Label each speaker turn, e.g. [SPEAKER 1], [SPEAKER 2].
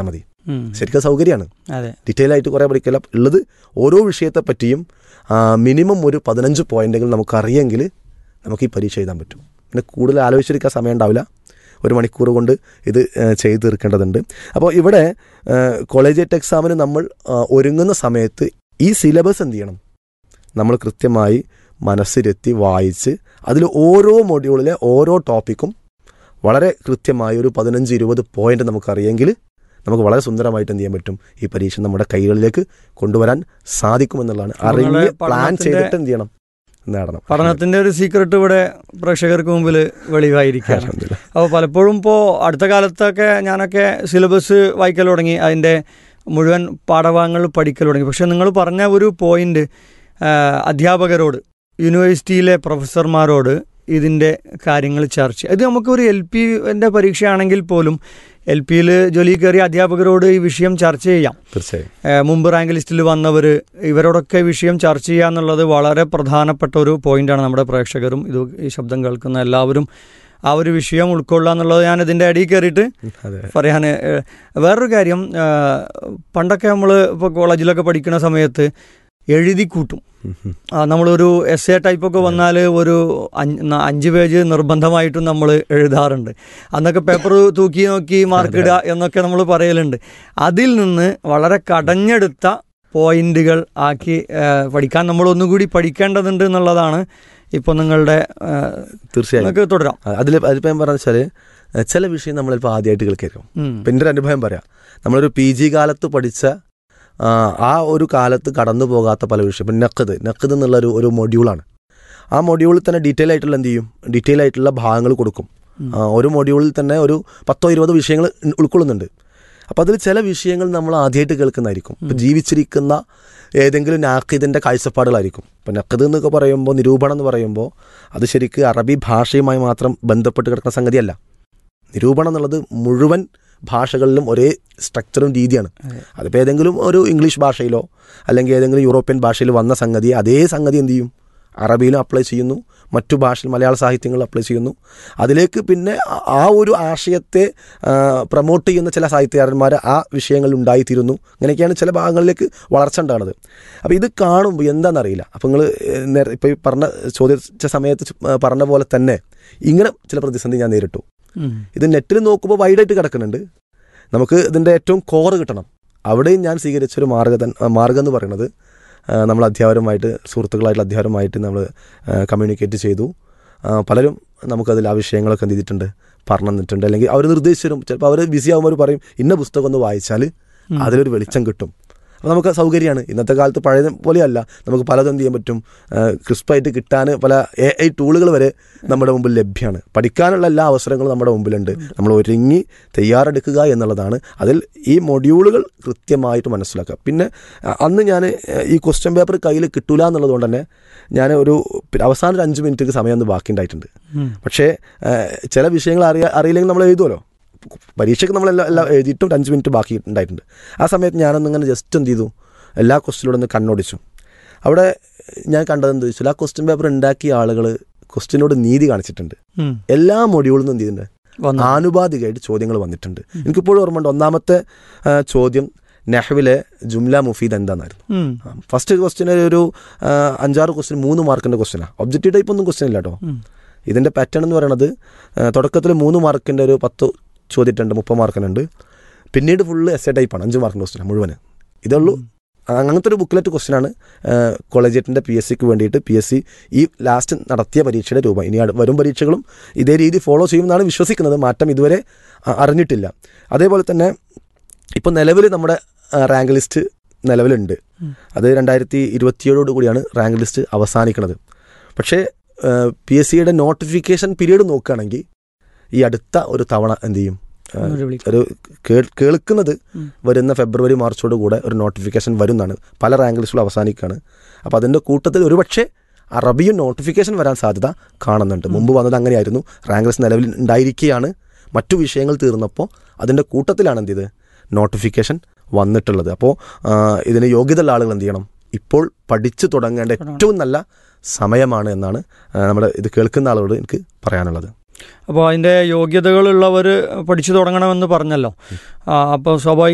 [SPEAKER 1] പഠിച്ചാൽ മതി
[SPEAKER 2] ഉം.
[SPEAKER 1] ശരിക്കും സൗകര്യമാണ്
[SPEAKER 2] അതെ
[SPEAKER 1] ഡീറ്റെയിൽ ആയിട്ട് കുറേ പഠിക്കില്ല ഉള്ളത് ഓരോ വിഷയത്തെ പറ്റിയും മിനിമം ഒരു പതിനഞ്ച് പോയിന്റുകൾ നമുക്ക് അറിയെങ്കിൽ നമുക്ക് ഈ പരീക്ഷ എഴുതാൻ പറ്റും പിന്നെ കൂടുതൽ ആലോചിച്ചിരിക്കാൻ സമയം ഉണ്ടാവില്ല ഒരു മണിക്കൂർ കൊണ്ട് ഇത് ആ, ചെയ്ത് തീർക്കേണ്ടതുണ്ട് അപ്പോൾ ഇവിടെ കോളേജ് എക്സാമിന് നമ്മൾ ആ, ഒരുങ്ങുന്ന സമയത്ത് ഈ സിലബസ് എന്ത് ചെയ്യണം നമ്മൾ കൃത്യമായി മനസ്സിരുത്തി വായിച്ച് അതിൽ ഓരോ മൊഡ്യൂളിലെ ഓരോ ടോപ്പിക്കും വളരെ കൃത്യമായി ഒരു പതിനഞ്ച് ഇരുപത് പോയിന്റ് നമുക്കറിയെങ്കിൽ നമുക്ക് വളരെ സുന്ദരമായിട്ട് എന്ത് ചെയ്യാൻ പറ്റും ഈ പരീക്ഷ നമ്മുടെ കൈകളിലേക്ക് കൊണ്ടുവരാൻ സാധിക്കുമെന്നുള്ളതാണ് അറിഞ്ഞ്
[SPEAKER 2] നിങ്ങളെ
[SPEAKER 1] പ്ലാൻ
[SPEAKER 2] പഠനത്തിന്റെ-
[SPEAKER 1] ചെയ്തിട്ട് എന്ത് ചെയ്യണം നേടണം
[SPEAKER 2] പഠനത്തിന്റെ ഒരു സീക്രട്ട് ഇവിടെ പ്രേക്ഷകർക്ക് മുമ്പിൽ വെളിവായിരിക്കുകയാണ്
[SPEAKER 1] അൽഹംദുലില്ലാ.
[SPEAKER 2] അപ്പോൾ പലപ്പോഴും ഇപ്പോൾ അടുത്ത കാലത്തൊക്കെ ഞാനൊക്കെ സിലബസ് വായിക്കൽ തുടങ്ങി അതിൻ്റെ മുഴുവൻ പാഠഭാഗങ്ങൾ പഠിക്കൽ തുടങ്ങി പക്ഷെ നിങ്ങൾ പറഞ്ഞ ഒരു പോയിന്റ് അധ്യാപകരോട് യൂണിവേഴ്സിറ്റിയിലെ പ്രൊഫസർമാരോട് ഇതിൻ്റെ കാര്യങ്ങൾ ചർച്ച ഇത് നമുക്കൊരു എൽ പി എൻ്റെ പരീക്ഷയാണെങ്കിൽ പോലും എൽ പിയിൽ ജോലി കയറിയ അധ്യാപകരോട് ഈ വിഷയം ചർച്ച ചെയ്യാം
[SPEAKER 1] തീർച്ചയായും
[SPEAKER 2] ഏഹ് മുമ്പ് റാങ്ക് ലിസ്റ്റിൽ വന്നവർ ഇവരോടൊക്കെ വിഷയം ചർച്ച ചെയ്യുക എന്നുള്ളത് വളരെ പ്രധാനപ്പെട്ട ഒരു പോയിന്റാണ് നമ്മുടെ പ്രേക്ഷകരും ഇത് ഈ ശബ്ദം കേൾക്കുന്ന എല്ലാവരും ആ ഒരു വിഷയം ഉൾക്കൊള്ളുക എന്നുള്ളത് ഞാൻ ഇതിൻ്റെ അടിയിൽ കയറിയിട്ട്
[SPEAKER 1] അതെ
[SPEAKER 2] പറയാൻ ഏഹ്, വേറൊരു കാര്യം ഏഹ്, പണ്ടൊക്കെ നമ്മൾ ഇപ്പോൾ കോളേജിലൊക്കെ പഠിക്കുന്ന സമയത്ത് എഴുതി കൂട്ടും
[SPEAKER 1] ഉം, ഉം.
[SPEAKER 2] ആ, നമ്മളൊരു എസ് എ ടൈപ്പൊക്കെ വന്നാൽ ഒരു അഞ്ച് ന- അഞ്ച് പേജ് നിർബന്ധമായിട്ടും നമ്മൾ എഴുതാറുണ്ട് അന്നൊക്കെ പേപ്പർ തൂക്കി നോക്കി മാർക്ക് ഇടുക എന്നൊക്കെ നമ്മൾ പറയലുണ്ട് അതിൽ നിന്ന് വളരെ കടഞ്ഞെടുത്ത പോയിന്റുകൾ ആക്കി ആ, പഠിക്കാൻ നമ്മൾ ഒന്നുകൂടി പഠിക്കേണ്ടതുണ്ട് എന്നുള്ളതാണ് ഇപ്പോൾ നിങ്ങളുടെ ആ,
[SPEAKER 1] തീർച്ചയായും
[SPEAKER 2] നിങ്ങൾക്ക് തുടരാം
[SPEAKER 1] അതിൽ അതിപ്പോൾ ഞാൻ പറഞ്ഞ വെച്ചാൽ ചില വിഷയം നമ്മളിപ്പോൾ ആദ്യമായിട്ട് കേൾക്കായിരിക്കും
[SPEAKER 2] ഉം.
[SPEAKER 1] ഇപ്പം എൻ്റെ ഒരു അനുഭവം പറയാം നമ്മളൊരു പി ജി കാലത്ത് പഠിച്ച ആ, ആ ഒരു കാലത്ത് കടന്നു പോകാത്ത പല വിഷയം ഇപ്പം നക്കത് നക്കത് എന്നുള്ള ഒരു ഒരു മൊഡ്യൂളാണ് ആ മൊഡ്യൂളിൽ തന്നെ ഡീറ്റെയിൽ ആയിട്ടുള്ള എന്ത് ചെയ്യും ഡീറ്റെയിൽ ആയിട്ടുള്ള ഭാഗങ്ങൾ കൊടുക്കും
[SPEAKER 2] ഉം.
[SPEAKER 1] ആ, ഒരു മൊഡ്യൂളിൽ തന്നെ ഒരു പത്തോ ഇരുപതോ വിഷയങ്ങൾ ഉൾ- ഉൾക്കൊള്ളുന്നുണ്ട് അപ്പോൾ അതിൽ ചില വിഷയങ്ങൾ നമ്മൾ ആദ്യമായിട്ട് കേൾക്കുന്നതായിരിക്കും ഇപ്പം ജീവിച്ചിരിക്കുന്ന ഏതെങ്കിലും നാക്കിദിൻ്റെ കാഴ്ചപ്പാടുകളായിരിക്കും ഇപ്പം നക്കത് എന്നൊക്കെ പറയുമ്പോൾ നിരൂപണം എന്ന് പറയുമ്പോൾ അത് ശരിക്ക് അറബി ഭാഷയുമായി മാത്രം ബന്ധപ്പെട്ട് കിടക്കുന്ന സംഗതിയല്ല നിരൂപണം എന്നുള്ളത് മുഴുവൻ ഭാഷകളിലും ഒരേ സ്ട്രക്ചറും രീതിയാണ്
[SPEAKER 2] അതെ.
[SPEAKER 1] അതിപ്പോൾ ഏതെങ്കിലും ഒരു ഇംഗ്ലീഷ് ഭാഷയിലോ അല്ലെങ്കിൽ ഏതെങ്കിലും യൂറോപ്യൻ ഭാഷയിൽ വന്ന സംഗതി അതേ സംഗതി എന്ത് ചെയ്യും അറബിയിലും അപ്ലൈ ചെയ്യുന്നു മറ്റു ഭാഷ മലയാള സാഹിത്യങ്ങളിൽ അപ്ലൈ ചെയ്യുന്നു അതിലേക്ക് പിന്നെ ആ- ആ ഒരു ആശയത്തെ പ്രൊമോട്ട് ചെയ്യുന്ന ചില സാഹിത്യകാരന്മാർ ആ വിഷയങ്ങളിൽ ഉണ്ടായിത്തീരുന്നു ഇങ്ങനെയൊക്കെയാണ് ചില ഭാഗങ്ങളിലേക്ക് വളർച്ച ഉണ്ടാകുന്നത് അപ്പോൾ ഇത് കാണുമ്പോൾ എന്താണെന്നറിയില്ല അപ്പോൾ നിങ്ങൾ നേരെ ഇപ്പോൾ ഈ പറഞ്ഞ ചോദിച്ച സമയത്ത് ചു- ആ, പറഞ്ഞ പോലെ തന്നെ ഇങ്ങനെ ചില പ്രതിസന്ധി ഞാൻ നേരിട്ടു
[SPEAKER 2] ഉം.
[SPEAKER 1] ഇത് നെറ്റിൽ നോക്കുമ്പോൾ വൈഡായിട്ട് കിടക്കുന്നുണ്ട് നമുക്ക് ഇതിൻ്റെ ഏറ്റവും കോറ് കിട്ടണം അവിടെയും ഞാൻ സ്വീകരിച്ചൊരു മാർഗ്ഗ മാർഗ്ഗം എന്ന് പറയുന്നത് ആ, നമ്മൾ അധ്യാപകരുമായിട്ട് സുഹൃത്തുക്കളായിട്ടുള്ള അധ്യാപകരുമായിട്ട് നമ്മൾ കമ്മ്യൂണിക്കേറ്റ് ചെയ്തു ആ, പലരും നമുക്കതിൽ ആ വിഷയങ്ങളൊക്കെ എന്ത് ചെയ്തിട്ടുണ്ട് പറഞ്ഞു തന്നിട്ടുണ്ട് അല്ലെങ്കിൽ അവർ നിർദ്ദേശിച്ചു തരും ചിലപ്പോൾ അവർ ബിസി ആകുമ്പോൾ അവർ പറയും ഇന്ന പുസ്തകം ഒന്ന് വായിച്ചാൽ
[SPEAKER 2] ഉം.
[SPEAKER 1] അതിലൊരു വെളിച്ചം കിട്ടും അപ്പോൾ നമുക്ക് സൗകര്യമാണ് ഇന്നത്തെ കാലത്ത് പഴയ പോലെയല്ല നമുക്ക് പലതും എന്ത് ചെയ്യാൻ പറ്റും ക്രിസ്പായിട്ട് കിട്ടാൻ പല എ ഐ ടൂളുകൾ വരെ നമ്മുടെ മുമ്പിൽ ലഭ്യമാണ് പഠിക്കാനുള്ള എല്ലാ അവസരങ്ങളും നമ്മുടെ മുമ്പിലുണ്ട് നമ്മൾ ഒരുങ്ങി തയ്യാറെടുക്കുക എന്നുള്ളതാണ് അതിൽ ഈ മൊഡ്യൂളുകൾ കൃത്യമായിട്ട് മനസ്സിലാക്കുക പിന്നെ അ- അന്ന് ഞാൻ ഈ ക്വസ്റ്റ്യൻ പേപ്പർ കയ്യിൽ കിട്ടൂല എന്നുള്ളത് കൊണ്ട് തന്നെ ഞാൻ ഒരു പി- അവസാന ഒരു അഞ്ച് മിനിറ്റ് സമയം ഒന്ന് ബാക്കി ഉണ്ടായിട്ടുണ്ട്
[SPEAKER 2] ഉം.
[SPEAKER 1] പക്ഷേ ആ, ചില വിഷയങ്ങൾ അറിയാ അറിയില്ലെങ്കിൽ നമ്മൾ എഴുതുമല്ലോ പരീക്ഷയ്ക്ക് നമ്മളെല്ലാം എല്ലാം എഴുതിയിട്ടും ഒരു അഞ്ച് മിനിറ്റ് ബാക്കി ഉണ്ടായിട്ടുണ്ട് ആ സമയത്ത് ഞാനൊന്നിങ്ങനെ ജസ്റ്റ് എന്ത് ചെയ്തു എല്ലാ ക്വസ്റ്റിലൂടെ ഒന്ന് കണ്ണോടിച്ചു അവിടെ ഞാൻ കണ്ടത് എന്താ വെച്ചാൽ ആ ക്വസ്റ്റ്യൻ പേപ്പർ ഉണ്ടാക്കിയ ആളുകൾ ക്വസ്റ്റിനോട് നീതി കാണിച്ചിട്ടുണ്ട്
[SPEAKER 2] ഉം.
[SPEAKER 1] എല്ലാ മൊഡ്യൂളിൽ നിന്നും എന്ത് ചെയ്യുന്നുണ്ട്
[SPEAKER 2] വന്നു.
[SPEAKER 1] ആനുപാതികമായിട്ട് ചോദ്യങ്ങൾ വന്നിട്ടുണ്ട് എനിക്കിപ്പോഴും ഓർമ്മയുണ്ട് ഒന്നാമത്തെ ആ, ചോദ്യം നെഹ്വിലെ ജുംല മുഫീദ് എന്താണെന്നായിരുന്നു
[SPEAKER 2] ഉം.
[SPEAKER 1] ഫസ്റ്റ് ക്വസ്റ്റിന് ഒരു ആ, അഞ്ചാറ് ക്വസ്റ്റ്യൻ മൂന്ന് മാർക്കിൻ്റെ ക്വസ്റ്റ്യനാണ് ഒബ്ജക്റ്റീവ് ടൈപ്പ് ഒന്നും ക്വസ്റ്റ്യൻ ഇല്ല കേട്ടോ
[SPEAKER 2] ഉം.
[SPEAKER 1] ഇതിൻ്റെ പാറ്റേൺ എന്ന് പറയുന്നത് തുടക്കത്തിൽ മൂന്ന് മാർക്കിൻ്റെ ഒരു പത്ത് ചോദ്യമുണ്ട് മുപ്പത് മാർക്കിനുണ്ട് പിന്നീട് ഫുള്ള് എസ് എ ടൈപ്പാണ് അഞ്ച് മാർക്കിൻ്റെ ക്വസ്റ്റ്യൻ മുഴുവൻ ഇതേ ഉള്ളൂ അങ്ങനത്തെ ഒരു ബുക്ക്ലെറ്റ് ക്വസ്റ്റ്യനാണ് കോളേജിയറ്റിൻ്റെ പി എസ് സിക്ക് വേണ്ടിയിട്ട് പി എസ് സി ഈ ലാസ്റ്റ് നടത്തിയ പരീക്ഷയുടെ രൂപം ഇനി അടു- വരും പരീക്ഷകളും ഇതേ രീതി ഫോളോ ചെയ്യുമെന്നാണ് വിശ്വസിക്കുന്നത് മാറ്റം ഇതുവരെ അ- അറിഞ്ഞിട്ടില്ല അതേപോലെ തന്നെ ഇപ്പോൾ നിലവിൽ നമ്മുടെ റാങ്ക് ലിസ്റ്റ് നിലവിലുണ്ട്
[SPEAKER 2] ഉം.
[SPEAKER 1] അത് രണ്ടായിരത്തി ഇരുപത്തിയേഴോട് കൂടിയാണ് റാങ്ക് ലിസ്റ്റ് അവസാനിക്കുന്നത് പക്ഷേ പി എസ് സിയുടെ നോട്ടിഫിക്കേഷൻ പീരീഡ് നോക്കുകയാണെങ്കിൽ ഈ അടുത്ത ഒരു തവണ എന്ത് ചെയ്യും ആ,
[SPEAKER 2] ഒന്നുകൂടി വിളിക്കാം.
[SPEAKER 1] ഒരു കേൾ- കേൾക്കുന്നത്
[SPEAKER 2] ഉം.
[SPEAKER 1] വരുന്ന ഫെബ്രുവരി മാർച്ചോട് കൂടെ ഒരു നോട്ടിഫിക്കേഷൻ വരുന്നതാണ് പല റാങ്ക് ലിസ്റ്റുകളും അവസാനിക്കുകയാണ് അപ്പോൾ അതിൻ്റെ കൂട്ടത്തിൽ ഒരുപക്ഷെ അറബിയും നോട്ടിഫിക്കേഷൻ വരാൻ സാധ്യത കാണുന്നുണ്ട് മുമ്പ് വന്നത് അങ്ങനെയായിരുന്നു റാങ്ക് ലിസ്റ്റ് നിലവിൽ ഉണ്ടായിരിക്കുകയാണ് മറ്റു വിഷയങ്ങൾ തീർന്നപ്പോൾ അതിൻ്റെ കൂട്ടത്തിലാണ് എന്ത് ചെയ്ത് നോട്ടിഫിക്കേഷൻ വന്നിട്ടുള്ളത് അപ്പോൾ ഇതിന് യോഗ്യതയുള്ള ആളുകൾ എന്ത് ചെയ്യണം ഇപ്പോൾ പഠിച്ചു തുടങ്ങേണ്ട ഏറ്റവും നല്ല സമയമാണ് എന്നാണ് ആ, നമ്മുടെ ഇത് കേൾക്കുന്ന ആളോട് എനിക്ക് പറയാനുള്ളത്
[SPEAKER 2] അപ്പോൾ അതിൻ്റെ യോഗ്യതകളുള്ളവർ പഠിച്ചു തുടങ്ങണമെന്ന് പറഞ്ഞല്ലോ അപ്പോൾ സ്വാഭാവിക